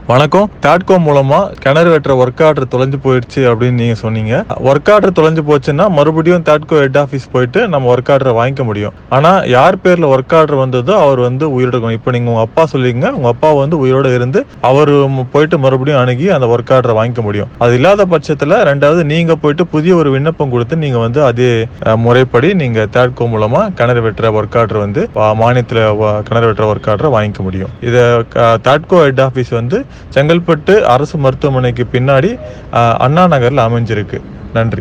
வணக்கம் தாட்கோ மூலமா கிணறு வெட்டுற ஒர்க் ஆர்டர் தொலைஞ்சு போயிடுச்சு அப்படின்னு நீங்க சொன்னீங்க ஒர்க் ஆர்டர் தொலைஞ்சு போச்சுன்னா மறுபடியும் தாட்கோ ஹெட் ஆஃபீஸ் போயிட்டு நம்ம ஒர்க் ஆர்டரை வாங்கிக்க முடியும் ஆனா யார் பேர்ல ஒர்க் ஆர்டர் வந்ததோ அவர் வந்து உயிரோட இருக்கணும் இப்போ நீங்க உங்க அப்பா சொல்லிங்க உங்க அப்பா வந்து உயிரோட இருந்து அவர் போயிட்டு மறுபடியும் அணுகி அந்த ஒர்க் ஆர்டரை வாங்கிக்க முடியும் அது இல்லாத பட்சத்துல ரெண்டாவது நீங்க போயிட்டு புதிய ஒரு விண்ணப்பம் கொடுத்து நீங்க வந்து அதே அஹ், முறைப்படி நீங்க தாட்கோ மூலமா கிணறு வெட்டுற ஒர்க் ஆர்டர் வந்து வா- மானியத்துல வ- கிணறு வெட்டுற ஒர்க் ஆர்டரை வாங்கிக்க முடியும் இதை தாட்கோ ஹெட் ஆஃபீஸ் வந்து செங்கல்பட்டு அரசு மருத்துவமனைக்கு பின்னாடி அஹ், அண்ணா நகர்ல அமைஞ்சிருக்கு நன்றி